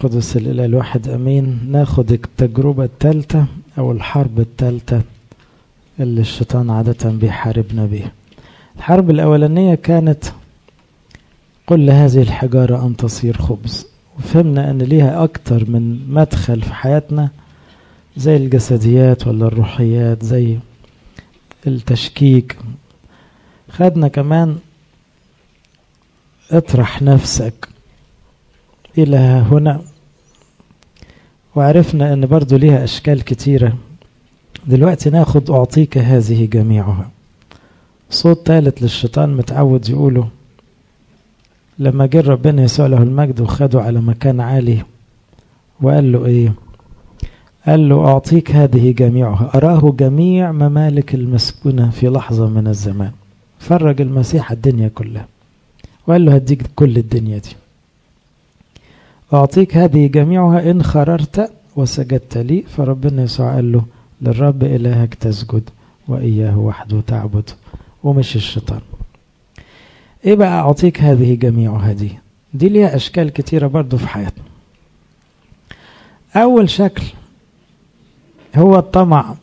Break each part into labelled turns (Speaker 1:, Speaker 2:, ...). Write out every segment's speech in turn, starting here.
Speaker 1: القدس الإله الواحد أمين ناخد التجربة الثالثة أو الحرب الثالثة اللي الشيطان عادة بيحاربنا بيها الحرب الأولانية كانت قل هذه الحجارة أن تصير خبز وفهمنا أن ليها أكتر من مدخل في حياتنا زي الجسديات ولا الروحيات زي التشكيك خدنا كمان اطرح نفسك إلى هنا وعرفنا أن برضو ليها أشكال كتيرة دلوقتي ناخد أعطيك هذه جميعها صوت ثالث للشيطان متعود يقوله لما جه ربنا يسوع له المجد وخده على مكان عالي وقال له ايه قال له أعطيك هذه جميعها أراه جميع ممالك المسكونة في لحظة من الزمان فرج المسيح الدنيا كلها وقال له هديك كل الدنيا دي أعطيك هذه جميعها إن خررت وسجدت لي فربنا يسوع قال له للرب إلهك تسجد وإياه وحده تعبد ومش الشيطان إيه بقى أعطيك هذه جميعها دي دي ليها أشكال كتيرة برضو في حياتنا أول شكل هو الطمع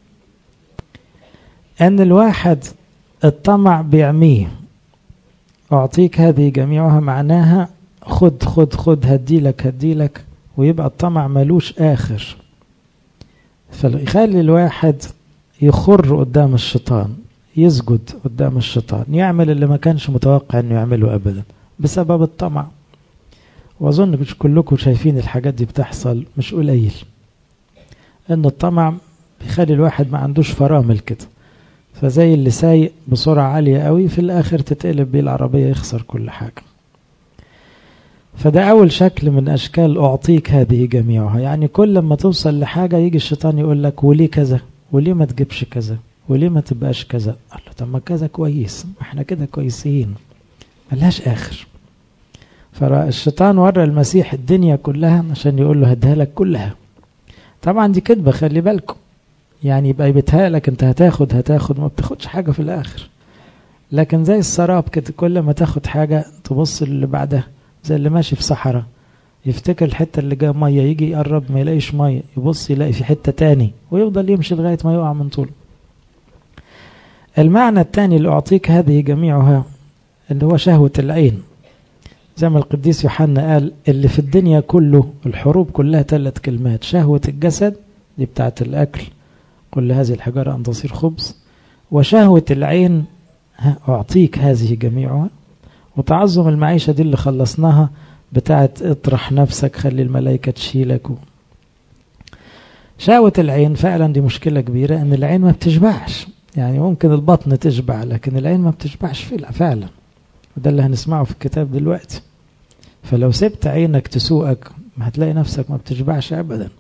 Speaker 1: أن الواحد الطمع بيعميه أعطيك هذه جميعها معناها خد خد خد هديلك هديلك ويبقى الطمع ملوش آخر فيخلي الواحد يخر قدام الشيطان يسجد قدام الشيطان يعمل اللي ما كانش متوقع انه يعمله ابدا بسبب الطمع واظن مش كلكم شايفين الحاجات دي بتحصل مش قليل ان الطمع بيخلي الواحد ما عندوش فرامل كده فزي اللي سايق بسرعة عالية قوي في الاخر تتقلب بيه العربية يخسر كل حاجة فده أول شكل من أشكال أعطيك هذه جميعها يعني كل ما توصل لحاجة يجي الشيطان يقول لك وليه كذا وليه ما تجيبش كذا وليه ما تبقاش كذا قال له طب ما كذا كويس ما احنا كده كويسين ملهاش آخر فالشيطان ورى المسيح الدنيا كلها عشان يقول له هديها لك كلها طبعا دي كدبة خلي بالكم يعني يبقى بيتهيألك انت هتاخد هتاخد ما بتاخدش حاجة في الآخر لكن زي السراب كده كل ما تاخد حاجة تبص اللي بعدها زي اللي ماشي في صحراء يفتكر الحتة اللي جايه مية يجي يقرب ما يلاقيش مية يبص يلاقي في حتة تاني ويفضل يمشي لغاية ما يقع من طوله المعنى الثاني اللي أعطيك هذه جميعها اللي هو شهوة العين زي ما القديس يوحنا قال اللي في الدنيا كله الحروب كلها ثلاث كلمات شهوة الجسد دي بتاعت الأكل كل هذه الحجارة أن تصير خبز وشهوة العين أعطيك هذه جميعها وتعظم المعيشة دي اللي خلصناها بتاعت اطرح نفسك خلي الملائكة تشيلك و... شهوة العين فعلا دي مشكلة كبيرة ان العين ما بتشبعش يعني ممكن البطن تشبع لكن العين ما بتشبعش فعلا وده اللي هنسمعه في الكتاب دلوقتي فلو سبت عينك تسوقك ما هتلاقي نفسك ما بتشبعش ابدا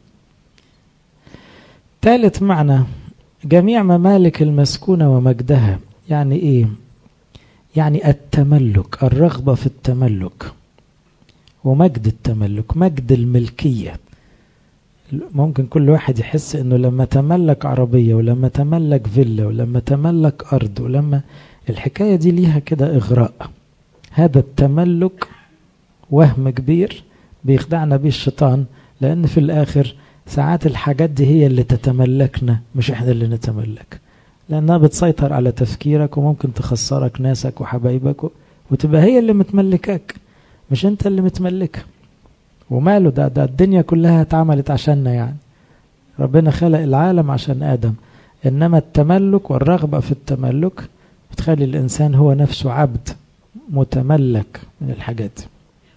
Speaker 1: ثالث معنى جميع ممالك المسكونة ومجدها يعني ايه يعني التملك الرغبة في التملك ومجد التملك مجد الملكية ممكن كل واحد يحس انه لما تملك عربية ولما تملك فيلا ولما تملك ارض ولما الحكاية دي ليها كده اغراء هذا التملك وهم كبير بيخدعنا بيه الشيطان لان في الاخر ساعات الحاجات دي هي اللي تتملكنا مش احنا اللي نتملك لانها بتسيطر على تفكيرك وممكن تخسرك ناسك وحبايبك وتبقى هي اللي متملكاك مش انت اللي متملكها وماله ده ده الدنيا كلها اتعملت عشاننا يعني ربنا خلق العالم عشان ادم انما التملك والرغبه في التملك بتخلي الانسان هو نفسه عبد متملك من الحاجات دي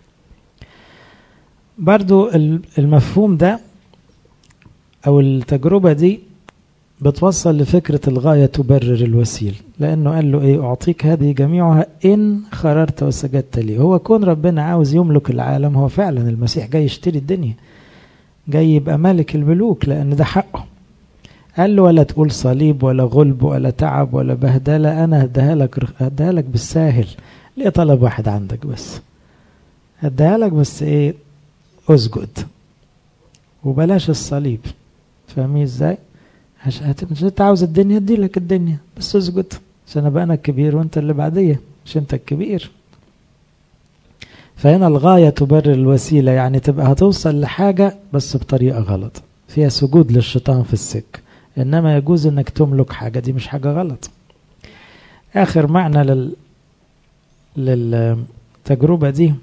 Speaker 1: برضو المفهوم ده او التجربه دي بتوصل لفكرة الغاية تبرر الوسيل لأنه قال له إيه أعطيك هذه جميعها إن خررت وسجدت لي هو كون ربنا عاوز يملك العالم هو فعلا المسيح جاي يشتري الدنيا جاي يبقى ملك الملوك لأن ده حقه قال له ولا تقول صليب ولا غلب ولا تعب ولا بهدلة أنا هديها لك هديها لك بالساهل ليه طلب واحد عندك بس هديها لك بس إيه أسجد وبلاش الصليب فاهمين إزاي؟ مش انت عاوز الدنيا ادي لك الدنيا بس اسجد عشان ابقى انا الكبير وانت اللي بعديه مش انت الكبير فهنا الغاية تبرر الوسيلة يعني تبقى هتوصل لحاجة بس بطريقة غلط فيها سجود للشيطان في السك إنما يجوز إنك تملك حاجة دي مش حاجة غلط آخر معنى لل... للتجربة دي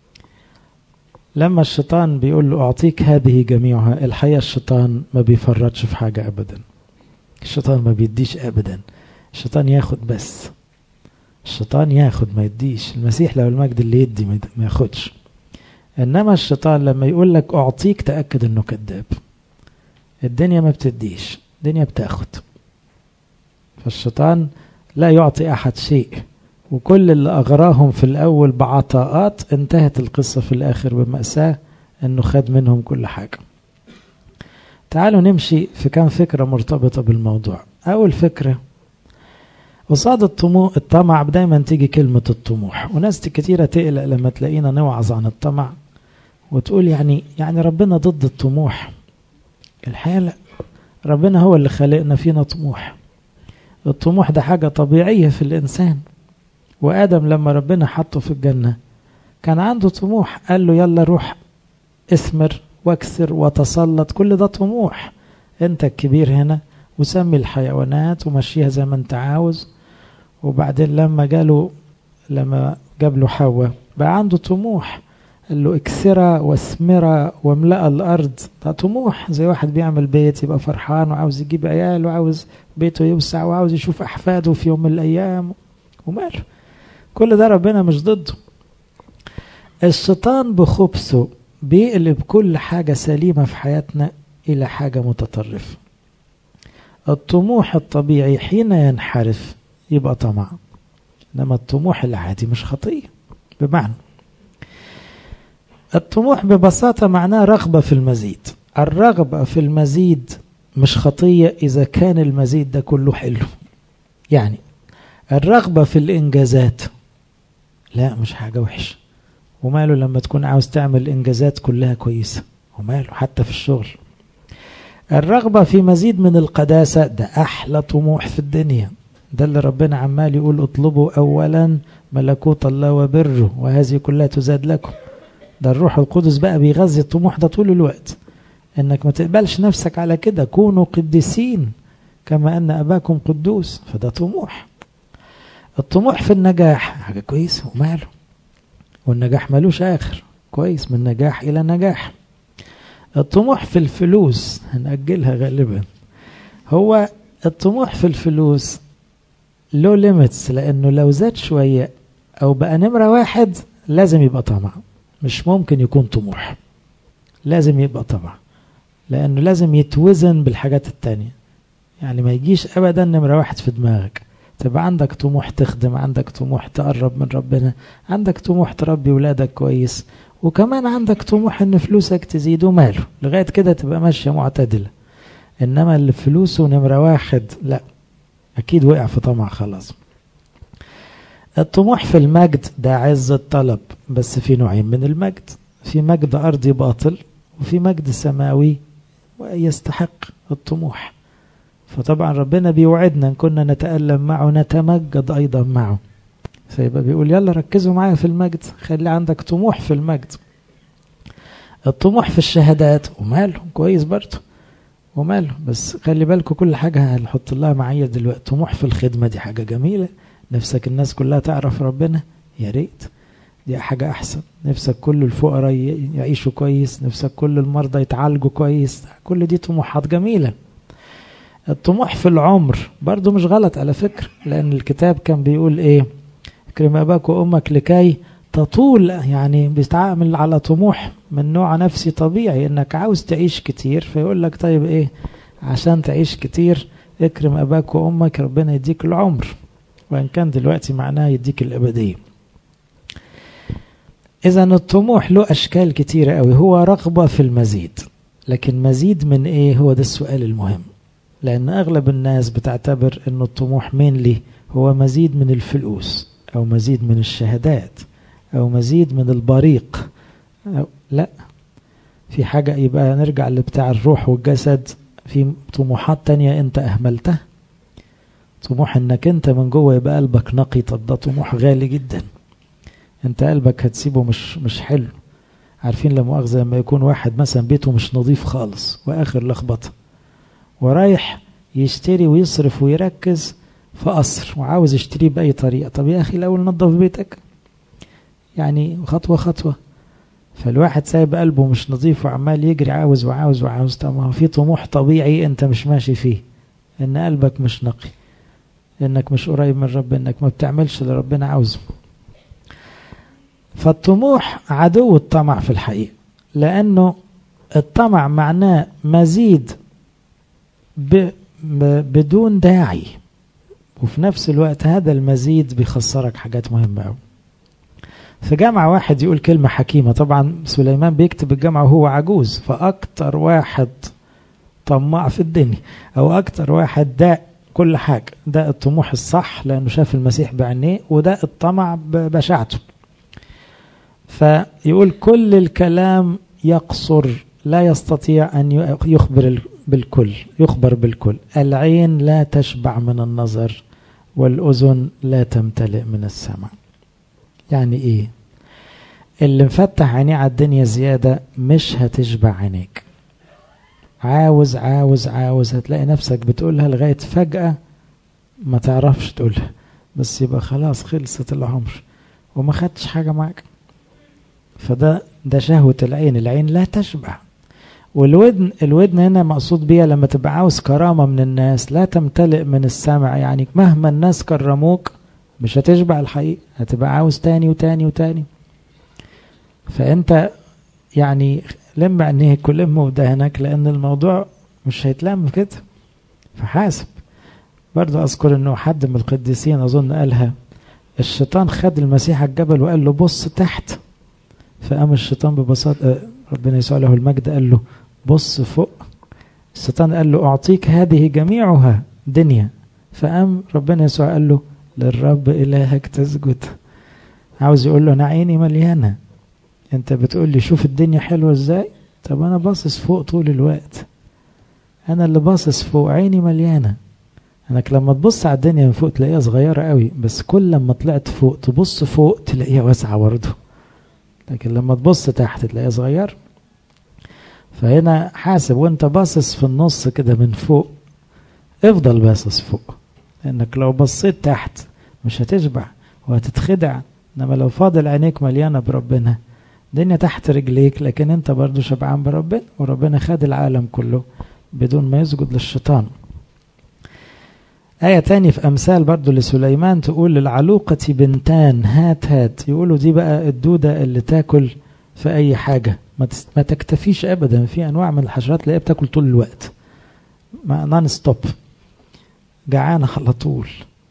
Speaker 1: لما الشيطان بيقول له أعطيك هذه جميعها الحقيقة الشيطان ما بيفرطش في حاجة أبدا الشيطان ما بيديش أبدا الشيطان ياخد بس الشيطان ياخد ما يديش المسيح لو المجد اللي يدي ما ياخدش إنما الشيطان لما يقول لك أعطيك تأكد إنه كذاب الدنيا ما بتديش الدنيا بتاخد فالشيطان لا يعطي أحد شيء وكل اللي أغراهم في الأول بعطاءات انتهت القصة في الآخر بمأساة أنه خد منهم كل حاجة تعالوا نمشي في كام فكرة مرتبطة بالموضوع أول فكرة قصاد الطموح الطمع دايما تيجي كلمة الطموح وناس كتيرة تقلق لما تلاقينا نوعظ عن الطمع وتقول يعني يعني ربنا ضد الطموح الحقيقة لا ربنا هو اللي خلقنا فينا طموح الطموح ده حاجة طبيعية في الإنسان وآدم لما ربنا حطه في الجنة كان عنده طموح قال له يلا روح اثمر واكسر وتسلط كل ده طموح انت الكبير هنا وسمي الحيوانات ومشيها زي ما انت عاوز وبعدين لما جاله لما جاب له حواء بقى عنده طموح قال له اكسرا واثمرا واملأ الارض ده طموح زي واحد بيعمل بيت يبقى فرحان وعاوز يجيب عيال وعاوز بيته يوسع وعاوز يشوف احفاده في يوم من الايام وماله كل ده ربنا مش ضده الشيطان بخبثه بيقلب كل حاجة سليمة في حياتنا إلى حاجة متطرفة الطموح الطبيعي حين ينحرف يبقى طمع إنما الطموح العادي مش خطية بمعنى الطموح ببساطة معناه رغبة في المزيد الرغبة في المزيد مش خطية إذا كان المزيد ده كله حلو يعني الرغبة في الإنجازات لا مش حاجة وحشة وماله لما تكون عاوز تعمل إنجازات كلها كويسة وماله حتى في الشغل الرغبة في مزيد من القداسة ده أحلى طموح في الدنيا ده اللي ربنا عمال يقول اطلبوا أولا ملكوت الله وبره وهذه كلها تزاد لكم ده الروح القدس بقى بيغذي الطموح ده طول الوقت انك ما تقبلش نفسك على كده كونوا قديسين كما ان اباكم قدوس فده طموح الطموح في النجاح حاجه كويسه وماله والنجاح ملوش اخر كويس من نجاح الى نجاح الطموح في الفلوس هنأجلها غالبا هو الطموح في الفلوس له ليميتس لانه لو زاد شويه او بقى نمره واحد لازم يبقى طمع مش ممكن يكون طموح لازم يبقى طمع لانه لازم يتوزن بالحاجات التانية يعني ما يجيش ابدا نمرة واحد في دماغك تبقى عندك طموح تخدم عندك طموح تقرب من ربنا عندك طموح تربي ولادك كويس وكمان عندك طموح ان فلوسك تزيد وماله لغاية كده تبقى ماشية معتدلة انما اللي فلوسه نمرة واحد لا اكيد وقع في طمع خلاص الطموح في المجد ده عز الطلب بس في نوعين من المجد في مجد أرضي باطل وفي مجد سماوي يستحق الطموح فطبعا ربنا بيوعدنا ان كنا نتألم معه نتمجد أيضا معه فيبقى بيقول يلا ركزوا معايا في المجد خلي عندك طموح في المجد الطموح في الشهادات وماله كويس برضه وماله بس خلي بالكم كل حاجة هنحط لها معايا دلوقتي طموح في الخدمة دي حاجة جميلة نفسك الناس كلها تعرف ربنا يا ريت دي حاجة أحسن نفسك كل الفقراء يعيشوا كويس نفسك كل المرضى يتعالجوا كويس كل دي طموحات جميلة الطموح في العمر برضو مش غلط على فكرة لأن الكتاب كان بيقول إيه اكرم أباك وأمك لكي تطول يعني بيتعامل على طموح من نوع نفسي طبيعي إنك عاوز تعيش كتير فيقول لك طيب إيه عشان تعيش كتير اكرم أباك وأمك ربنا يديك العمر وإن كان دلوقتي معناه يديك الأبدية إذا الطموح له أشكال كتيرة أوي هو رغبة في المزيد لكن مزيد من إيه هو ده السؤال المهم لأن أغلب الناس بتعتبر أن الطموح مينلي هو مزيد من الفلوس أو مزيد من الشهادات أو مزيد من البريق أو لا في حاجة يبقى نرجع لبتاع الروح والجسد في طموحات تانية أنت أهملتها طموح انك انت من جوه يبقى قلبك نقي طب ده طموح غالي جدا انت قلبك هتسيبه مش مش حلو عارفين لا مؤاخذة لما يكون واحد مثلا بيته مش نظيف خالص واخر لخبطة ورايح يشتري ويصرف ويركز في قصر وعاوز يشتريه بأي طريقة طب يا أخي الأول نظف بيتك يعني خطوة خطوة فالواحد سايب قلبه مش نظيف وعمال يجري عاوز وعاوز وعاوز طب ما هو في طموح طبيعي انت مش ماشي فيه ان قلبك مش نقي انك مش قريب من رب انك ما بتعملش اللي ربنا عاوزه فالطموح عدو الطمع في الحقيقة لأنه الطمع معناه مزيد ب بدون داعي وفي نفس الوقت هذا المزيد بيخسرك حاجات مهمة أوي في جامعة واحد يقول كلمة حكيمة طبعا سليمان بيكتب الجامعة وهو عجوز فأكتر واحد طماع في الدنيا أو أكتر واحد داء كل حاجة ده الطموح الصح لأنه شاف المسيح بعينيه وده الطمع ببشاعته فيقول كل الكلام يقصر لا يستطيع أن يخبر بالكل يخبر بالكل العين لا تشبع من النظر والأذن لا تمتلئ من السمع يعني إيه اللي مفتح عينيه على الدنيا زيادة مش هتشبع عينيك عاوز عاوز عاوز هتلاقي نفسك بتقولها لغاية فجأة ما تعرفش تقولها بس يبقى خلاص خلصت العمر وما خدتش حاجة معك فده ده شهوة العين العين لا تشبع والودن الودن هنا مقصود بيها لما تبقى عاوز كرامة من الناس لا تمتلئ من السمع يعني مهما الناس كرموك مش هتشبع الحقيقة هتبقى عاوز تاني وتاني وتاني فانت يعني لم عينيك ولم ودهنك لان الموضوع مش هيتلم كده فحاسب برضه اذكر انه حد من القديسين اظن قالها الشيطان خد المسيح الجبل وقال له بص تحت فقام الشيطان ببساطة ربنا يسوع له المجد قال له بص فوق الشيطان قال له أعطيك هذه جميعها دنيا فقام ربنا يسوع قال له للرب إلهك تسجد عاوز يقول له أنا عيني مليانة أنت بتقول لي شوف الدنيا حلوة إزاي طب أنا باصص فوق طول الوقت أنا اللي باصص فوق عيني مليانة انك لما تبص على الدنيا من فوق تلاقيها صغيرة قوي بس كل لما طلعت فوق تبص فوق تلاقيها واسعة برضه لكن لما تبص تحت تلاقيها صغير فهنا حاسب وانت باصص في النص كده من فوق افضل باصص فوق لانك لو بصيت تحت مش هتشبع وهتتخدع انما لو فاضل عينيك مليانة بربنا الدنيا تحت رجليك لكن انت برضو شبعان بربنا وربنا خد العالم كله بدون ما يسجد للشيطان آية تاني في أمثال برضو لسليمان تقول للعلوقة بنتان هات هات يقولوا دي بقى الدودة اللي تاكل في أي حاجة ما, ما تكتفيش أبدا في أنواع من الحشرات تلاقيها بتاكل طول الوقت نون ستوب جعانة على طول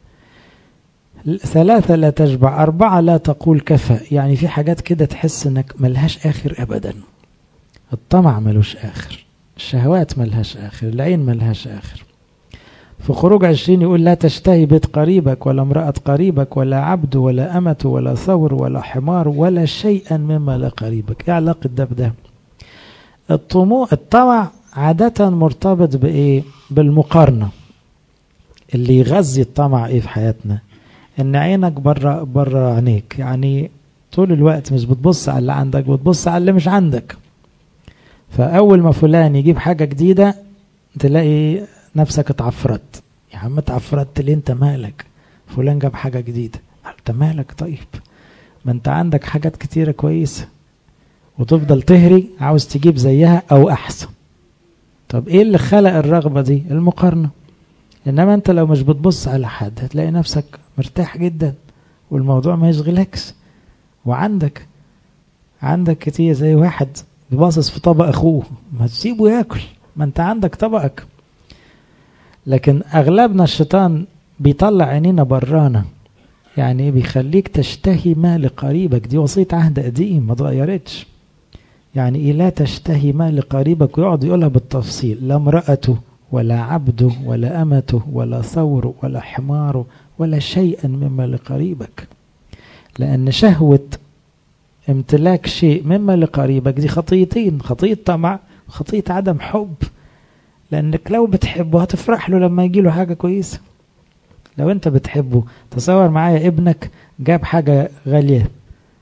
Speaker 1: ثلاثة لا تشبع أربعة لا تقول كفى يعني في حاجات كده تحس إنك ملهاش آخر أبدا الطمع ملوش آخر الشهوات ملهاش آخر العين ملهاش آخر في خروج عشرين يقول لا تشتهي بيت قريبك ولا امرأة قريبك ولا عبد ولا أمة ولا ثور ولا حمار ولا شيئا مما لا قريبك ايه علاقة ده بده الطموح الطمع عادة مرتبط بإيه بالمقارنة اللي يغذي الطمع إيه في حياتنا إن عينك بره بره عينيك يعني طول الوقت مش بتبص على اللي عندك بتبص على اللي مش عندك فأول ما فلان يجيب حاجة جديدة تلاقي نفسك اتعفرت يا عم اتعفرت ليه انت مالك فلان جاب حاجة جديدة انت مالك طيب ما انت عندك حاجات كتيرة كويسة وتفضل تهري عاوز تجيب زيها او احسن طب ايه اللي خلق الرغبة دي المقارنة انما انت لو مش بتبص على حد هتلاقي نفسك مرتاح جدا والموضوع ما يشغلكش وعندك عندك كتير زي واحد باصص في طبق اخوه ما تسيبه ياكل ما انت عندك طبقك لكن اغلبنا الشيطان بيطلع عينينا برانا يعني ايه بيخليك تشتهي ما لقريبك دي وصية عهد قديم ما اتغيرتش يعني ايه لا تشتهي ما لقريبك ويقعد يقولها بالتفصيل لا امرأته ولا عبده ولا أمته ولا ثور ولا حمار ولا شيئا مما لقريبك لأن شهوة امتلاك شيء مما لقريبك دي خطيتين خطية طمع خطية عدم حب لأنك لو بتحبه هتفرح له لما يجي له حاجة كويسة لو أنت بتحبه تصور معايا ابنك جاب حاجة غالية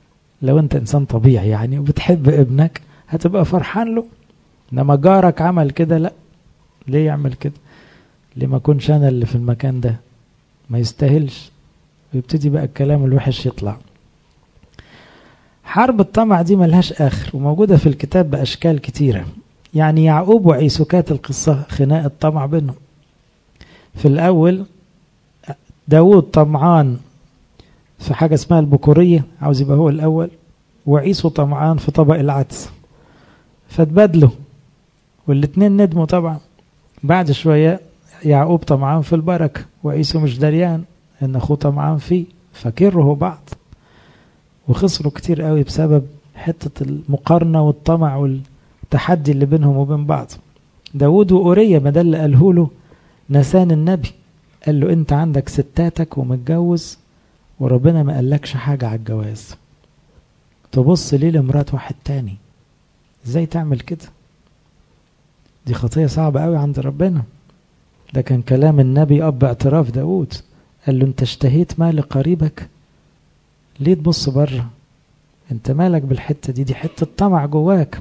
Speaker 1: لو انت انسان طبيعي يعني وبتحب ابنك هتبقى فرحان له انما جارك عمل كده لا ليه يعمل كده ليه ما اكونش انا اللي في المكان ده ما يستاهلش ويبتدي بقى الكلام الوحش يطلع حرب الطمع دي ملهاش آخر وموجودة في الكتاب بأشكال كتيرة يعني يعقوب وعيسو كانت القصة خناق الطمع بينهم في الأول داود طمعان في حاجة اسمها البكورية عاوز يبقى هو الأول وعيسو طمعان في طبق العدس فتبادلوا والاتنين ندموا طبعا بعد شوية يعقوب طمعان في البركة وعيسو مش دريان ان اخوه طمعان فيه فكرهوا بعض وخسروا كتير قوي بسبب حتة المقارنة والطمع والتحدي اللي بينهم وبين بعض داود وأورية ما ده اللي قاله له نسان النبي قال له انت عندك ستاتك ومتجوز وربنا ما قالكش حاجة على الجواز تبص ليه لمرات واحد تاني ازاي تعمل كده دي خطية صعبة قوي عند ربنا ده كان كلام النبي أب اعتراف داود قال له انت اشتهيت مال قريبك ليه تبص بره انت مالك بالحتة دي دي حتة طمع جواك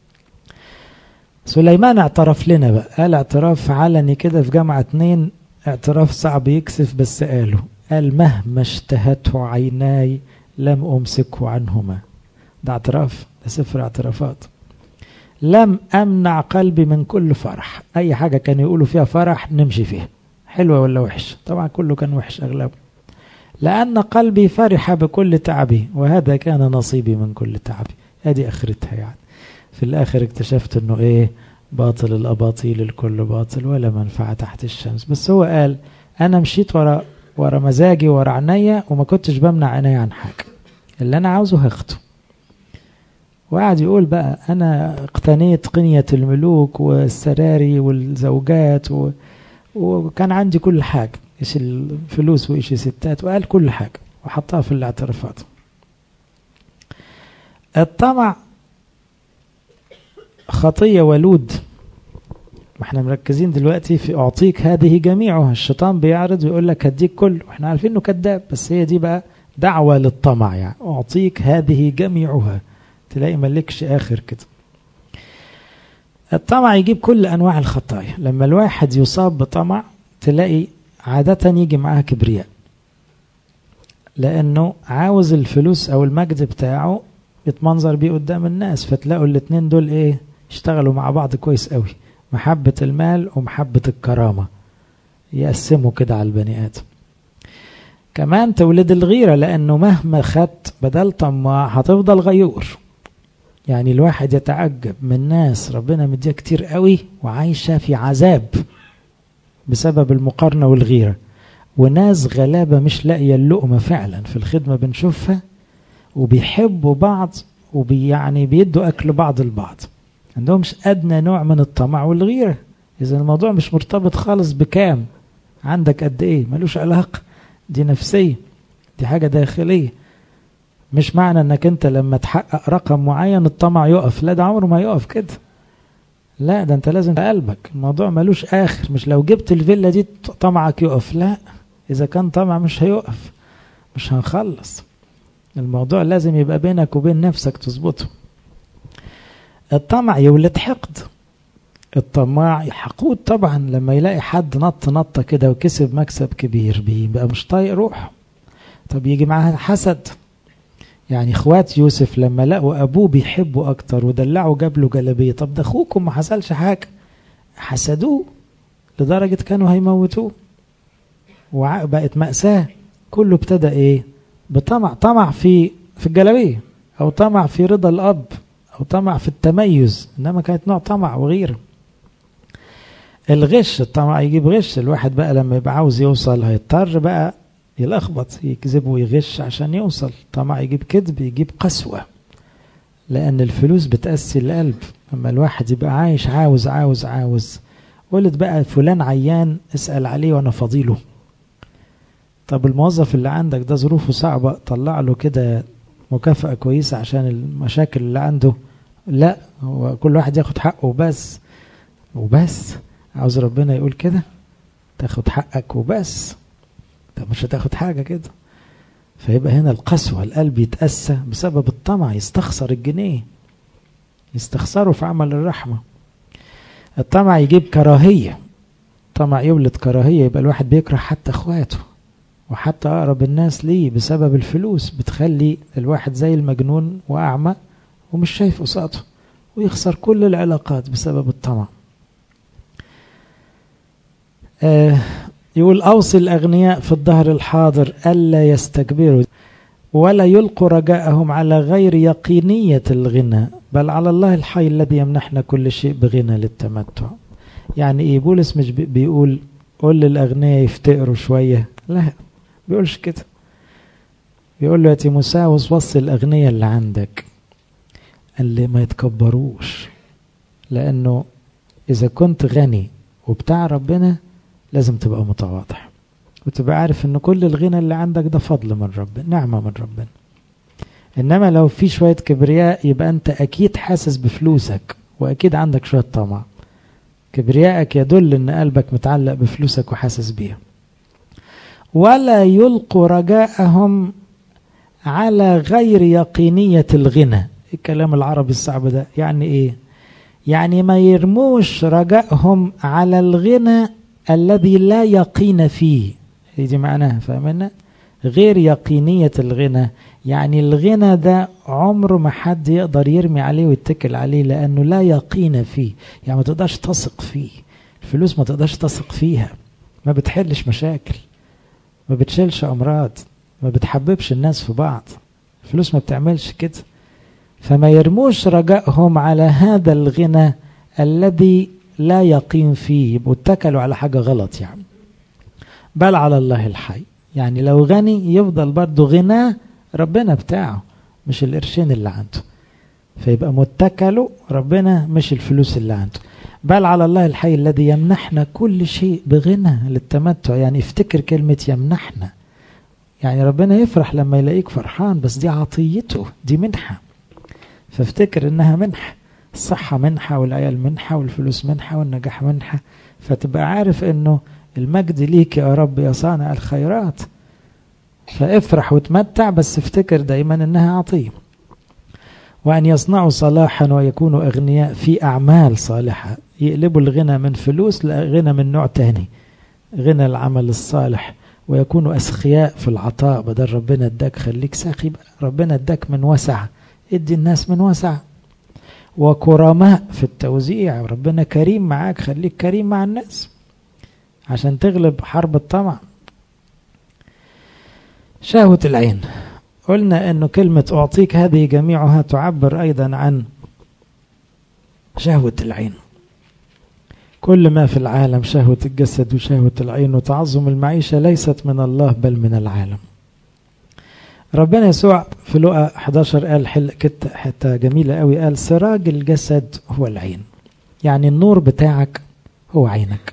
Speaker 1: سليمان اعترف لنا بقى قال اعتراف علني كده في جامعة اتنين اعتراف صعب يكسف بس قاله قال مهما اشتهته عيناي لم أمسكه عنهما ده اعتراف ده سفر اعترافات لم أمنع قلبي من كل فرح أي حاجة كانوا يقولوا فيها فرح نمشي فيها حلوة ولا وحش طبعا كله كان وحش أغلبه لأن قلبي فرح بكل تعبي وهذا كان نصيبي من كل تعبي هذه آخرتها يعني في الآخر اكتشفت أنه إيه باطل الأباطيل الكل باطل ولا منفعة تحت الشمس بس هو قال أنا مشيت ورا ورا مزاجي ورا عينيا وما كنتش بمنع عينيا عن حاجة اللي أنا عاوزه هاخده وقعد يقول بقى أنا اقتنيت قنية الملوك والسراري والزوجات و... وكان عندي كل حاجة إيش الفلوس وإيش ستات وقال كل حاجة وحطها في الاعترافات الطمع خطية ولود ما احنا مركزين دلوقتي في أعطيك هذه جميعها الشيطان بيعرض ويقول لك هديك كل واحنا عارفين انه كذاب بس هي دي بقى دعوة للطمع يعني أعطيك هذه جميعها تلاقي ملكش آخر كده الطمع يجيب كل أنواع الخطايا لما الواحد يصاب بطمع تلاقي عادة يجي معاها كبرياء لأنه عاوز الفلوس أو المجد بتاعه يتمنظر بيه قدام الناس فتلاقوا الاتنين دول ايه يشتغلوا مع بعض كويس قوي محبة المال ومحبة الكرامة يقسموا كده على البني آدم كمان تولد الغيرة لأنه مهما خدت بدل طماع هتفضل غيور يعني الواحد يتعجب من ناس ربنا مديها كتير قوي وعايشة في عذاب بسبب المقارنة والغيرة وناس غلابة مش لاقية اللقمة فعلا في الخدمة بنشوفها وبيحبوا بعض وبي يعني بيدوا أكل بعض البعض عندهمش أدنى نوع من الطمع والغيرة إذا الموضوع مش مرتبط خالص بكام عندك قد إيه ملوش علاقة دي نفسية دي حاجة داخلية مش معنى انك انت لما تحقق رقم معين الطمع يقف لا ده عمره ما يقف كده لا ده انت لازم قلبك الموضوع ملوش اخر مش لو جبت الفيلا دي طمعك يقف لا اذا كان طمع مش هيقف مش هنخلص الموضوع لازم يبقى بينك وبين نفسك تظبطه الطمع يولد حقد الطماع حقود طبعا لما يلاقي حد نط نطه كده وكسب مكسب كبير بيبقى مش طايق روحه طب يجي معاها حسد يعني اخوات يوسف لما لقوا ابوه بيحبه اكتر ودلعوا جاب له جلابيه طب ده اخوكم ما حصلش حاجه حسدوه لدرجه كانوا هيموتوه وبقت مأساة كله ابتدى ايه بطمع طمع في في الجلابيه او طمع في رضا الاب او طمع في التميز انما كانت نوع طمع وغيره الغش الطمع يجيب غش الواحد بقى لما يبقى عاوز يوصل هيضطر بقى يلخبط يكذب ويغش عشان يوصل طمع يجيب كذب يجيب قسوة لأن الفلوس بتأسي القلب أما الواحد يبقى عايش عاوز عاوز عاوز ولد بقى فلان عيان اسأل عليه وأنا فضيله طب الموظف اللي عندك ده ظروفه صعبة طلع له كده مكافأة كويسة عشان المشاكل اللي عنده لا هو كل واحد ياخد حقه وبس وبس عاوز ربنا يقول كده تاخد حقك وبس طب مش هتاخد حاجة كده فيبقى هنا القسوة القلب يتأسى بسبب الطمع يستخسر الجنيه يستخسره في عمل الرحمة الطمع يجيب كراهية الطمع يولد كراهية يبقى الواحد بيكره حتى اخواته وحتى أقرب الناس ليه بسبب الفلوس بتخلي الواحد زي المجنون وأعمى ومش شايف قصاده ويخسر كل العلاقات بسبب الطمع آه يقول أوصي الأغنياء في الظهر الحاضر ألا يستكبروا ولا يلقوا رجاءهم على غير يقينية الغنى بل على الله الحي الذي يمنحنا كل شيء بغنى للتمتع يعني إيه بولس مش بيقول قول للأغنياء يفتقروا شوية لا بيقولش كده بيقول له يا تيموساوس وصي الأغنياء اللي عندك اللي ما يتكبروش لأنه إذا كنت غني وبتاع ربنا لازم تبقى متواضع وتبقى عارف ان كل الغنى اللي عندك ده فضل من ربنا نعمة من ربنا انما لو في شوية كبرياء يبقى انت اكيد حاسس بفلوسك واكيد عندك شوية طمع كبريائك يدل ان قلبك متعلق بفلوسك وحاسس بيها ولا يلقوا رجاءهم على غير يقينية الغنى الكلام العربي الصعب ده يعني ايه يعني ما يرموش رجائهم على الغنى الذي لا يقين فيه دي معناها فاهمنا غير يقينية الغنى يعني الغنى ده عمره ما حد يقدر يرمي عليه ويتكل عليه لأنه لا يقين فيه يعني ما تقدرش تثق فيه الفلوس ما تقدرش تثق فيها ما بتحلش مشاكل ما بتشيلش أمراض ما بتحببش الناس في بعض الفلوس ما بتعملش كده فما يرموش رجائهم على هذا الغنى الذي لا يقين فيه يبقوا اتكلوا على حاجة غلط يعني بل على الله الحي يعني لو غني يفضل برضه غناه ربنا بتاعه مش القرشين اللي عنده فيبقى متكله ربنا مش الفلوس اللي عنده بل على الله الحي الذي يمنحنا كل شيء بغنى للتمتع يعني افتكر كلمة يمنحنا يعني ربنا يفرح لما يلاقيك فرحان بس دي عطيته دي منحة فافتكر انها منحة الصحة منحة والعيال منحة والفلوس منحة والنجاح منحة فتبقى عارف انه المجد ليك يا رب يا صانع الخيرات فافرح وتمتع بس افتكر دايما انها عطية وأن يصنعوا صلاحا ويكونوا أغنياء في أعمال صالحة يقلبوا الغنى من فلوس لغنى من نوع تاني غنى العمل الصالح ويكونوا أسخياء في العطاء بدل ربنا اداك خليك ساخي ربنا اداك من وسع ادي الناس من وسع وكرماء في التوزيع ربنا كريم معاك خليك كريم مع الناس عشان تغلب حرب الطمع شهوة العين قلنا أنه كلمة أعطيك هذه جميعها تعبر أيضا عن شهوة العين كل ما في العالم شهوة الجسد وشهوة العين وتعظم المعيشة ليست من الله بل من العالم ربنا يسوع في لقى 11 قال حتى جميلة قوي قال سراج الجسد هو العين يعني النور بتاعك هو عينك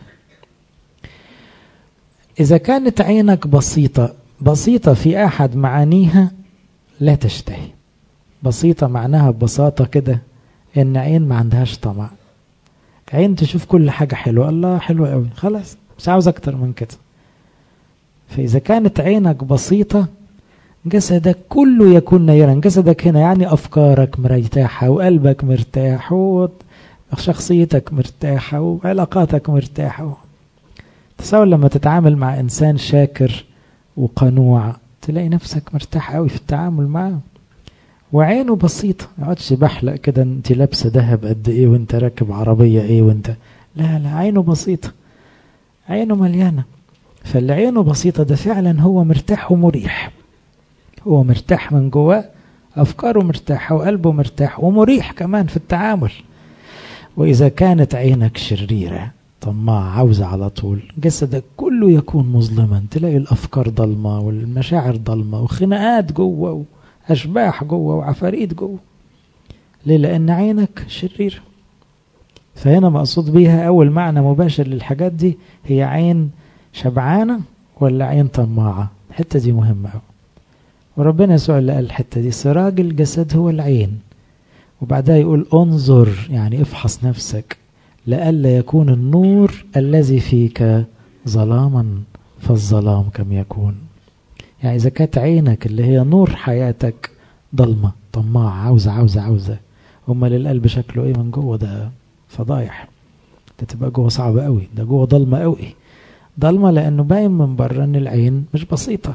Speaker 1: إذا كانت عينك بسيطة بسيطة في أحد معانيها لا تشتهي بسيطة معناها ببساطة كده إن عين ما عندهاش طمع عين تشوف كل حاجة حلوة الله حلوة قوي خلاص مش عاوز أكتر من كده فإذا كانت عينك بسيطة جسدك كله يكون نيرا جسدك هنا يعني أفكارك مرتاحة وقلبك مرتاح وشخصيتك مرتاحة وعلاقاتك مرتاحة تصور لما تتعامل مع إنسان شاكر وقنوع تلاقي نفسك مرتاح قوي في التعامل معه وعينه بسيطة ما يقعدش بحلق كده انت لابسة ذهب قد ايه وانت راكب عربية ايه وانت لا لا عينه بسيطة عينه مليانة فاللي عينه بسيطة ده فعلا هو مرتاح ومريح هو مرتاح من جواه أفكاره مرتاحة وقلبه مرتاح ومريح كمان في التعامل وإذا كانت عينك شريرة طماع عاوزة على طول جسدك كله يكون مظلما تلاقي الأفكار ضلمة والمشاعر ضلمة وخناقات جوه وأشباح جوه وعفاريت جوه ليه لأن عينك شريرة فهنا مقصود بيها أول معنى مباشر للحاجات دي هي عين شبعانة ولا عين طماعة الحتة دي مهمة أوي وربنا يسوع اللي قال الحتة دي سراج الجسد هو العين وبعدها يقول انظر يعني افحص نفسك لئلا يكون النور الذي فيك ظلاما فالظلام كم يكون يعني إذا كانت عينك اللي هي نور حياتك ضلمة طماع عاوزة عاوزة عاوزة أمال القلب شكله إيه من جوه ده فضايح ده تبقى جوه صعبة قوي ده جوه ضلمة قوي ضلمة لأنه باين من بره إن العين مش بسيطة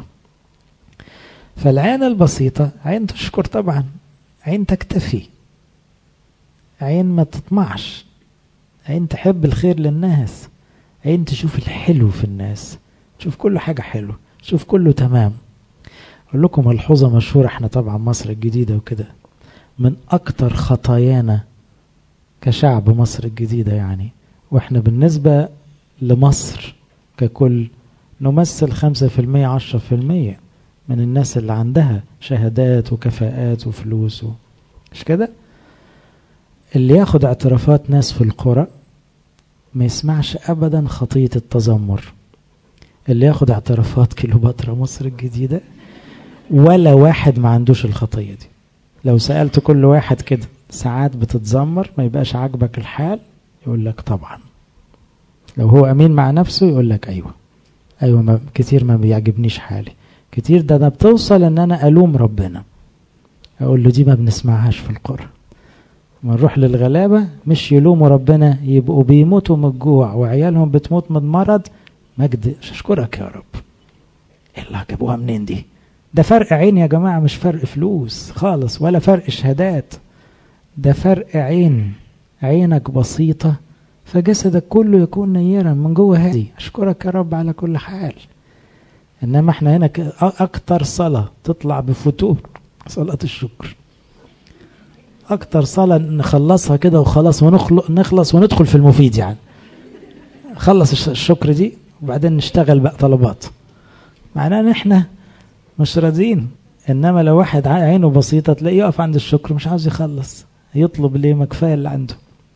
Speaker 1: فالعين البسيطة عين تشكر طبعا عين تكتفي عين ما تطمعش عين تحب الخير للناس عين تشوف الحلو في الناس تشوف كل حاجة حلوة تشوف كله تمام أقول لكم ملحوظة مشهورة احنا طبعا مصر الجديدة وكده من أكتر خطايانا كشعب مصر الجديدة يعني واحنا بالنسبة لمصر ككل نمثل خمسة في المية عشرة في المية من الناس اللي عندها شهادات وكفاءات وفلوس و... مش كده اللي ياخد اعترافات ناس في القرى ما يسمعش ابدا خطية التذمر اللي ياخد اعترافات كيلوباترا مصر الجديدة ولا واحد ما عندوش الخطية دي لو سألت كل واحد كده ساعات بتتذمر ما يبقاش عاجبك الحال يقول لك طبعا لو هو امين مع نفسه يقول لك ايوه ايوه ما كتير ما بيعجبنيش حالي كتير ده انا بتوصل ان انا الوم ربنا اقول له دي ما بنسمعهاش في القرى ما نروح للغلابة مش يلوموا ربنا يبقوا بيموتوا من الجوع وعيالهم بتموت من مرض مجد اشكرك يا رب اللي جابوها منين دي ده فرق عين يا جماعة مش فرق فلوس خالص ولا فرق شهادات ده فرق عين عينك بسيطة فجسدك كله يكون نيرا من جوه هادي اشكرك يا رب على كل حال انما احنا هنا اكتر صلاة تطلع بفتور صلاة الشكر اكتر صلاة نخلصها كده وخلاص ونخلص نخلص وندخل في المفيد يعني خلص الشكر دي وبعدين نشتغل بقى طلبات معناه ان احنا مش راضيين انما لو واحد عينه بسيطة تلاقيه يقف عند الشكر مش عاوز يخلص يطلب ليه ما كفايه اللي عنده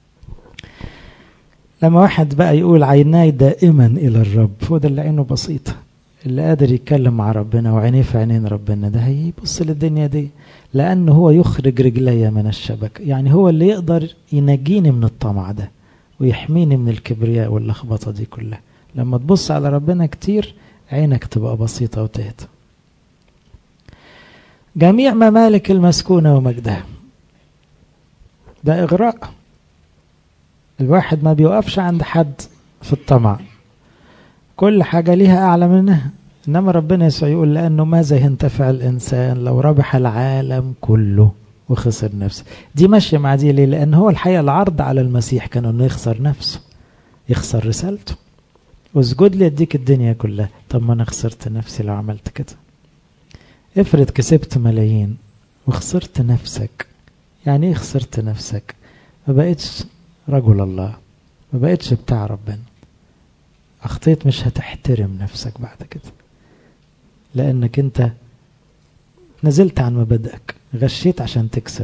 Speaker 1: لما واحد بقى يقول عيناي دائما الى الرب هو ده اللي عينه بسيطة اللي قادر يتكلم مع ربنا وعينيه في عينين ربنا ده هيبص للدنيا دي لأنه هو يخرج رجلي من الشبكة يعني هو اللي يقدر ينجيني من الطمع ده ويحميني من الكبرياء واللخبطة دي كلها لما تبص على ربنا كتير عينك تبقى بسيطة وتهدى جميع ممالك المسكونة ومجدها ده إغراء الواحد ما بيوقفش عند حد في الطمع كل حاجة ليها أعلى منها إنما ربنا يسوع يقول لأنه ماذا ينتفع الإنسان لو ربح العالم كله وخسر نفسه دي ماشية مع دي ليه لأن هو الحقيقة العرض على المسيح كان أنه يخسر نفسه يخسر رسالته واسجد لي اديك الدنيا كلها طب ما أنا خسرت نفسي لو عملت كده افرض كسبت ملايين وخسرت نفسك يعني ايه خسرت نفسك ما بقتش رجل الله ما بقتش بتاع ربنا اخطيت مش هتحترم نفسك بعد كده لانك انت نزلت عن مبادئك غشيت عشان تكسب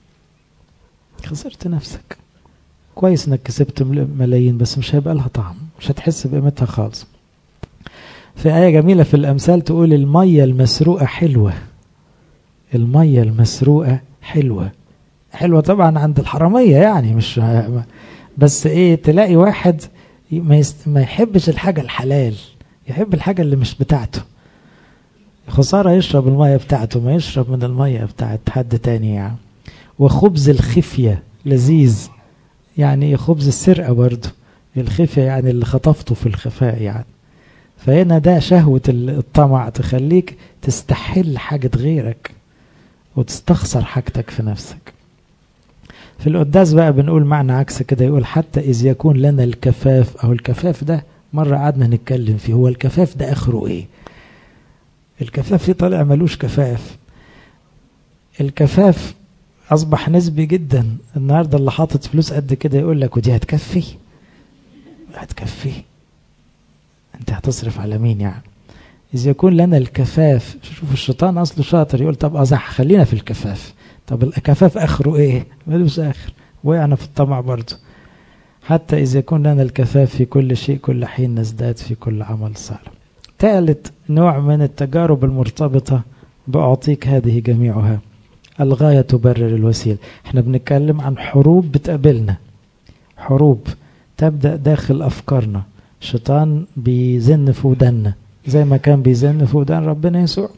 Speaker 1: خسرت نفسك كويس انك كسبت ملايين بس مش هيبقى لها طعم مش هتحس بقيمتها خالص في آية جميلة في الأمثال تقول المية المسروقة حلوة المية المسروقة حلوة حلوة طبعا عند الحرامية يعني مش بس ايه تلاقي واحد ما, يست... ما يحبش الحاجة الحلال يحب الحاجة اللي مش بتاعته خسارة يشرب المية بتاعته ما يشرب من المية بتاعت حد تاني يعني وخبز الخفية لذيذ يعني خبز السرقة برضه الخفية يعني اللي خطفته في الخفاء يعني فهنا ده شهوة الطمع تخليك تستحل حاجة غيرك وتستخسر حاجتك في نفسك في القداس بقى بنقول معنى عكس كده يقول حتى إذ يكون لنا الكفاف أو الكفاف ده مرة قعدنا نتكلم فيه هو الكفاف ده آخره إيه الكفاف في طالع ملوش كفاف الكفاف أصبح نسبي جدا النهاردة اللي حاطط فلوس قد كده يقول لك ودي هتكفي هتكفي انت هتصرف على مين يعني إذا يكون لنا الكفاف شوف الشيطان أصله شاطر يقول طب أزح خلينا في الكفاف طب الكفاف آخره إيه ملوش آخر وقعنا في الطمع برضه حتى إذا يكون لنا الكفاف في كل شيء كل حين نزداد في كل عمل صالح ثالث نوع من التجارب المرتبطة بأعطيك هذه جميعها الغاية تبرر الوسيلة احنا بنتكلم عن حروب بتقابلنا حروب تبدأ داخل أفكارنا شيطان بيزن في ودنا زي ما كان بيزن في ودان ربنا يسوع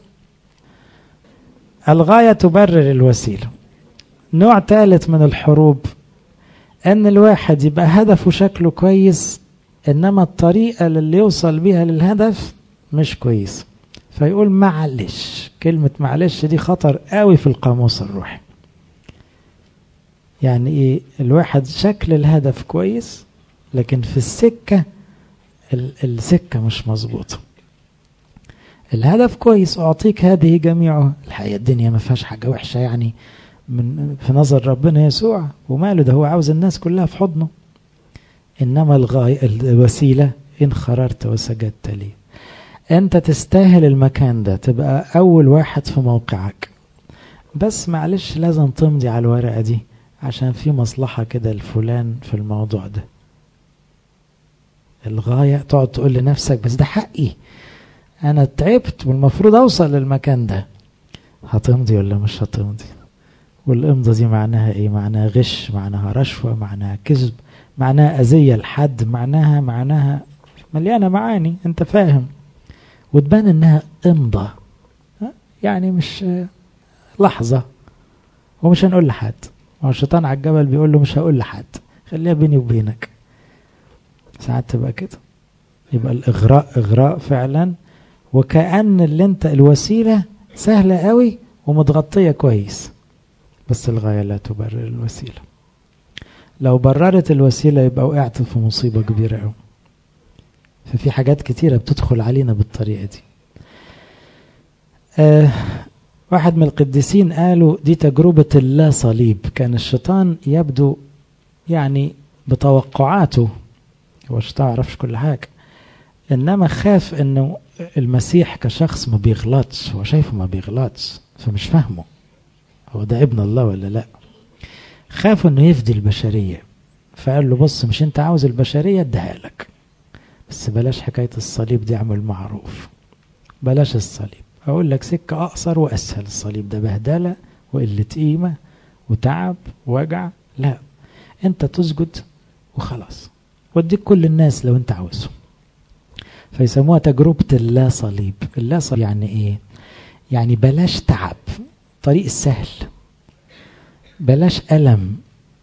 Speaker 1: الغاية تبرر الوسيلة نوع ثالث من الحروب ان الواحد يبقى هدفه شكله كويس انما الطريقة اللي يوصل بيها للهدف مش كويس فيقول معلش كلمة معلش دي خطر قوي في القاموس الروحي يعني ايه الواحد شكل الهدف كويس لكن في السكة السكة مش مظبوطة الهدف كويس أعطيك هذه جميعه الحقيقة الدنيا ما فيهاش حاجة وحشة يعني من في نظر ربنا يسوع وماله ده هو عاوز الناس كلها في حضنه إنما الغاية الوسيلة إن خررت وسجدت لي أنت تستاهل المكان ده تبقى أول واحد في موقعك بس معلش لازم تمضي على الورقة دي عشان في مصلحة كده لفلان في الموضوع ده الغاية تقعد تقول لنفسك بس ده حقي أنا تعبت والمفروض أوصل للمكان ده هتمضي ولا مش هتمضي والإمضة دي معناها إيه معناها غش معناها رشوة معناها كذب معناها أذية لحد معناها معناها مليانة معاني أنت فاهم وتبان إنها إمضة يعني مش لحظة ومش هنقول لحد هو الشيطان على الجبل بيقول له مش هقول لحد خليها بيني وبينك ساعات تبقى كده يبقى الإغراء إغراء فعلا وكأن اللي انت الوسيلة سهلة قوي ومتغطية كويس بس الغاية لا تبرر الوسيلة لو بررت الوسيلة يبقى وقعت في مصيبة كبيرة قوي ففي حاجات كتيرة بتدخل علينا بالطريقة دي آه واحد من القديسين قالوا دي تجربة اللا صليب كان الشيطان يبدو يعني بتوقعاته هو الشيطان يعرفش كل حاجة إنما خاف إنه المسيح كشخص ما بيغلطش هو شايفه ما بيغلطش فمش فاهمه هو ده ابن الله ولا لا خاف إنه يفدي البشرية فقال له بص مش أنت عاوز البشرية اديها لك بس بلاش حكاية الصليب دي اعمل معروف بلاش الصليب أقول لك سكة أقصر وأسهل الصليب ده بهدلة وقلة قيمة وتعب ووجع لا أنت تسجد وخلاص وديك كل الناس لو أنت عاوزهم فيسموها تجربة اللا صليب اللا صليب يعني إيه يعني بلاش تعب طريق السهل بلاش ألم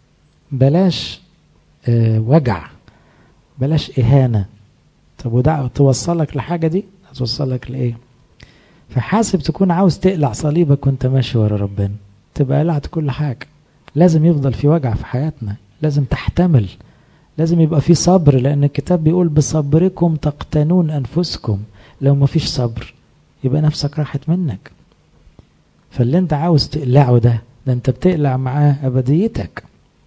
Speaker 1: بلاش آه وجع بلاش إهانة طب وده توصلك لحاجة دي هتوصلك لإيه فحاسب تكون عاوز تقلع صليبك وانت ماشي ورا ربنا تبقى قلعت كل حاجة لازم يفضل في وجع في حياتنا لازم تحتمل لازم يبقى في صبر لأن الكتاب بيقول بصبركم تقتنون أنفسكم لو ما فيش صبر يبقى نفسك راحت منك فاللي انت عاوز تقلعه ده ده انت بتقلع معاه أبديتك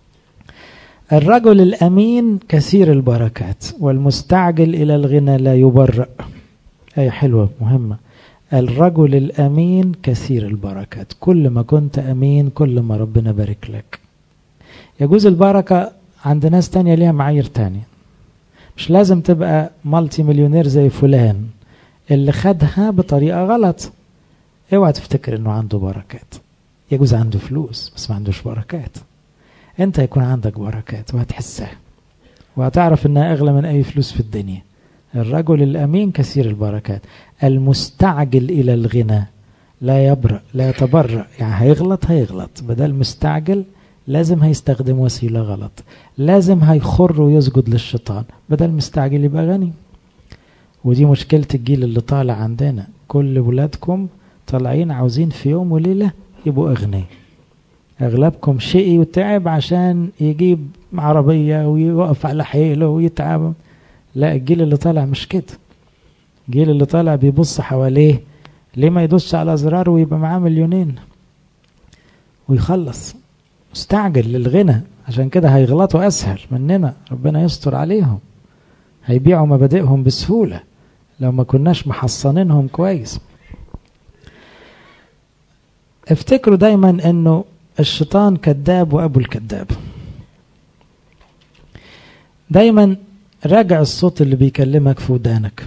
Speaker 1: الرجل الأمين كثير البركات والمستعجل إلى الغنى لا يبرأ أي حلوة مهمة الرجل الأمين كثير البركات كل ما كنت أمين كل ما ربنا بارك لك يجوز البركة عند ناس تانية ليها معايير تانية مش لازم تبقى مالتي مليونير زي فلان اللي خدها بطريقة غلط اوعى تفتكر انه عنده بركات يجوز عنده فلوس بس ما عندوش بركات انت يكون عندك بركات وهتحسها وهتعرف انها اغلى من اي فلوس في الدنيا الرجل الامين كثير البركات المستعجل الى الغنى لا يبرأ لا يتبرأ يعني هيغلط هيغلط بدل مستعجل لازم هيستخدم وسيلة غلط لازم هيخر ويسجد للشيطان بدل مستعجل يبقى غني ودي مشكلة الجيل اللي طالع عندنا كل ولادكم طالعين عاوزين في يوم وليلة يبقوا أغنياء أغلبكم شقي وتعب عشان يجيب عربية ويوقف على حيله ويتعب لا الجيل اللي طالع مش كده الجيل اللي طالع بيبص حواليه ليه ما يدوسش على زرار ويبقى معاه مليونين ويخلص مستعجل للغنى عشان كده هيغلطوا أسهل مننا ربنا يستر عليهم هيبيعوا مبادئهم بسهولة لو ما كناش محصنينهم كويس افتكروا دايما انه الشيطان كذاب وابو الكذاب دايما راجع الصوت اللي بيكلمك في ودانك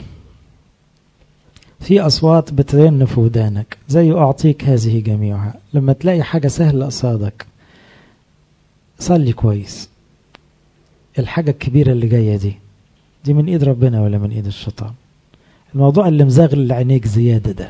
Speaker 1: في أصوات بترن في ودانك زي أعطيك هذه جميعها لما تلاقي حاجة سهلة قصادك صلي كويس الحاجة الكبيرة اللي جاية دي دي من إيد ربنا ولا من إيد الشيطان الموضوع اللي مزغل عينيك زيادة ده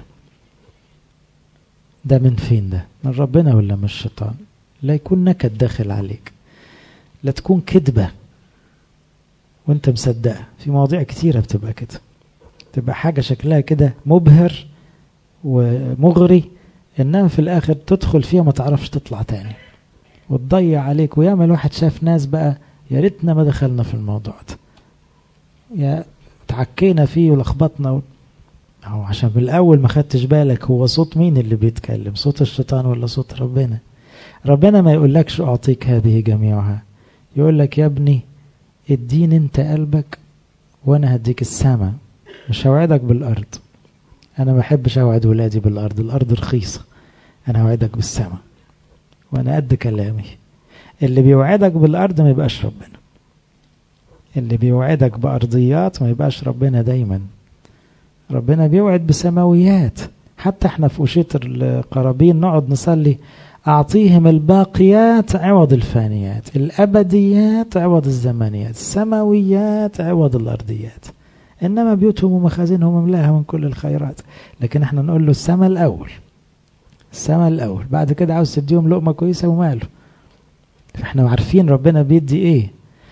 Speaker 1: ده من فين ده من ربنا ولا من الشيطان لا يكون نكد داخل عليك لا تكون كذبة وانت مصدقها في مواضيع كتيرة بتبقى كده تبقى حاجة شكلها كده مبهر ومغري انما في الاخر تدخل فيها ما تعرفش تطلع تاني وتضيع عليك وياما الواحد شاف ناس بقى يا ريتنا ما دخلنا في الموضوع ده يا تعكينا فيه ولخبطنا و... أو عشان من الأول ما خدتش بالك هو صوت مين اللي بيتكلم صوت الشيطان ولا صوت ربنا ربنا ما يقولكش أعطيك هذه جميعها يقول لك يا ابني اديني انت قلبك وانا هديك السماء مش هوعدك بالارض انا ما بحبش اوعد ولادي بالارض الارض رخيصه انا هوعدك بالسماء وانا قد كلامي اللي بيوعدك بالارض ما يبقاش ربنا اللي بيوعدك بارضيات ما يبقاش ربنا دايما ربنا بيوعد بسماويات حتى احنا في أشية القرابين نقعد نصلي أعطيهم الباقيات عوض الفانيات الأبديات عوض الزمانيات السماويات عوض الأرضيات إنما بيوتهم ومخازنهم مملاها من كل الخيرات لكن احنا نقول له السماء الأول السماء الأول بعد كده عاوز تديهم لقمة كويسة وماله فاحنا عارفين ربنا بيدي ايه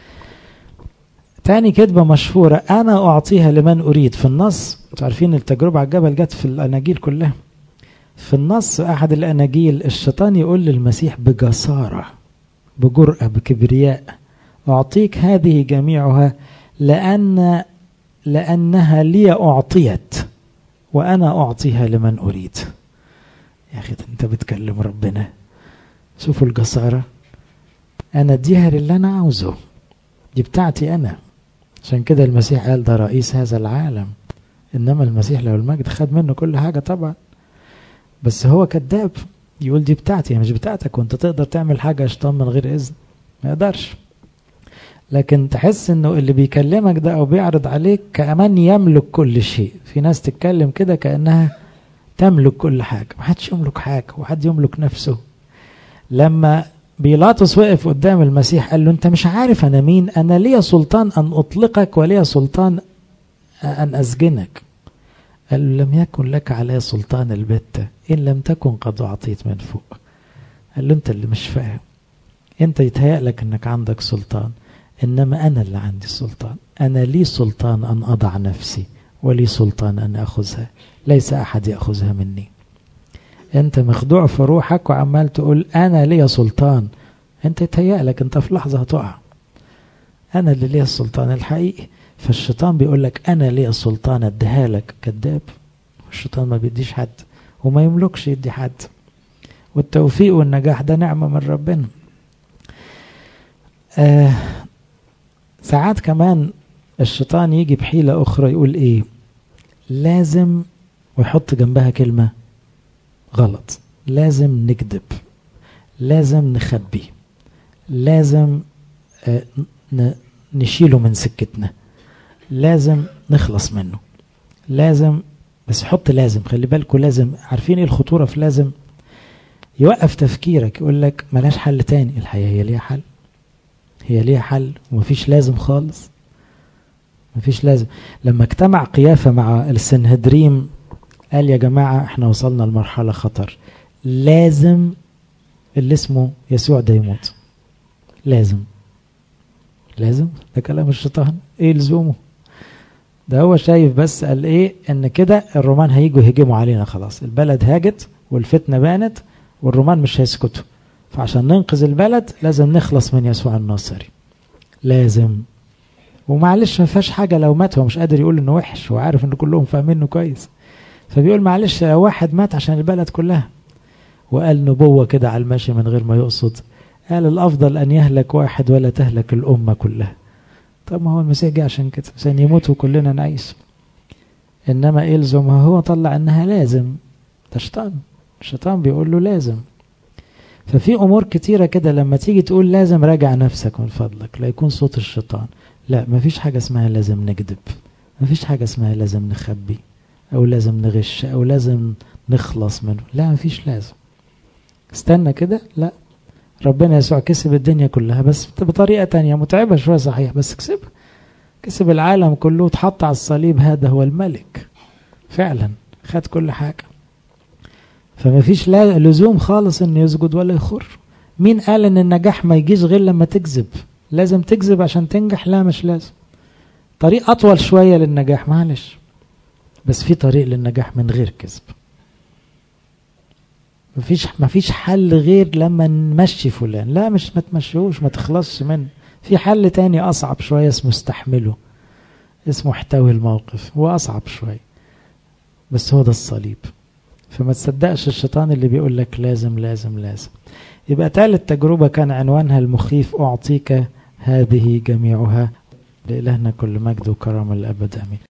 Speaker 1: تاني كذبة مشهورة أنا أعطيها لمن أريد في النص عارفين التجربة على الجبل جت في الأناجيل كلها في النص أحد الأناجيل الشيطان يقول للمسيح بجسارة بجرأة بكبرياء أعطيك هذه جميعها لأن لأنها لي أعطيت وأنا أعطيها لمن أريد يا أخي أنت بتكلم ربنا شوفوا الجسارة أنا أديها للي أنا عاوزه دي بتاعتي أنا عشان كده المسيح قال ده رئيس هذا العالم إنما المسيح له المجد خد منه كل حاجة طبعا بس هو كذاب يقول دي بتاعتي مش بتاعتك وانت تقدر تعمل حاجة شيطان من غير إذن ما يقدرش لكن تحس انه اللي بيكلمك ده او بيعرض عليك كأمان يملك كل شيء في ناس تتكلم كده كأنها تملك كل حاجة ما حدش يملك حاجة وحد يملك نفسه لما بيلاطس وقف قدام المسيح قال له انت مش عارف انا مين انا ليا سلطان ان اطلقك وليا سلطان ان اسجنك قال له لم يكن لك علي سلطان البتة ان لم تكن قد اعطيت من فوق قال له انت اللي مش فاهم انت يتهيأ لك انك عندك سلطان انما انا اللي عندي السلطان انا لي سلطان ان اضع نفسي ولي سلطان ان اخذها ليس احد ياخذها مني انت مخدوع في روحك وعمال تقول انا ليا سلطان انت يتهيأ لك انت في لحظة هتقع انا اللي ليا السلطان الحقيقي فالشيطان بيقول لك انا ليا السلطان اديها لك كذاب الشيطان ما بيديش حد وما يملكش يدي حد والتوفيق والنجاح ده نعمة من ربنا آه ساعات كمان الشيطان يجي بحيلة أخرى يقول إيه لازم ويحط جنبها كلمة غلط لازم نكذب لازم نخبي لازم آه نشيله من سكتنا لازم نخلص منه لازم بس حط لازم خلي بالكوا لازم عارفين ايه الخطورة في لازم يوقف تفكيرك يقول لك ملاش حل تاني الحقيقة هي ليها حل هي ليها حل ومفيش لازم خالص مفيش لازم لما اجتمع قيافة مع السنهدريم قال يا جماعة احنا وصلنا لمرحلة خطر لازم اللي اسمه يسوع ده يموت لازم لازم ده كلام الشيطان ايه لزومه ده هو شايف بس قال ايه ان كده الرومان هيجوا يهجموا علينا خلاص البلد هاجت والفتنة بانت والرومان مش هيسكتوا فعشان ننقذ البلد لازم نخلص من يسوع الناصري لازم ومعلش ما فيهاش حاجة لو مات هو مش قادر يقول انه وحش هو عارف ان كلهم فاهمينه كويس فبيقول معلش لو واحد مات عشان البلد كلها وقال نبوة كده على الماشي من غير ما يقصد قال الأفضل أن يهلك واحد ولا تهلك الأمة كلها طب ما هو المسيح جه عشان كده عشان يموت وكلنا نعيش إنما إلزم هو طلع إنها لازم ده شيطان الشيطان بيقول له لازم ففي أمور كتيرة كده لما تيجي تقول لازم راجع نفسك من فضلك لا يكون صوت الشيطان لا مفيش حاجة اسمها لازم نكذب مفيش حاجة اسمها لازم نخبي أو لازم نغش أو لازم نخلص منه لا مفيش لازم استنى كده لا ربنا يسوع كسب الدنيا كلها بس بطريقة تانية متعبة شوية صحيح بس كسبها كسب العالم كله واتحط على الصليب هذا هو الملك فعلا خد كل حاجة فما فيش لا لزوم خالص انه يسجد ولا يخر مين قال ان النجاح ما يجيش غير لما تكذب لازم تكذب عشان تنجح لا مش لازم طريق اطول شوية للنجاح معلش بس في طريق للنجاح من غير كذب مفيش مفيش حل غير لما نمشي فلان لا مش ما تمشيهوش ما تخلصش منه في حل تاني اصعب شويه اسمه استحمله اسمه احتوي الموقف هو اصعب شويه بس هو ده الصليب فما تصدقش الشيطان اللي بيقول لك لازم لازم لازم يبقى تالت تجربة كان عنوانها المخيف أعطيك هذه جميعها لإلهنا كل مجد وكرم الأبد أمين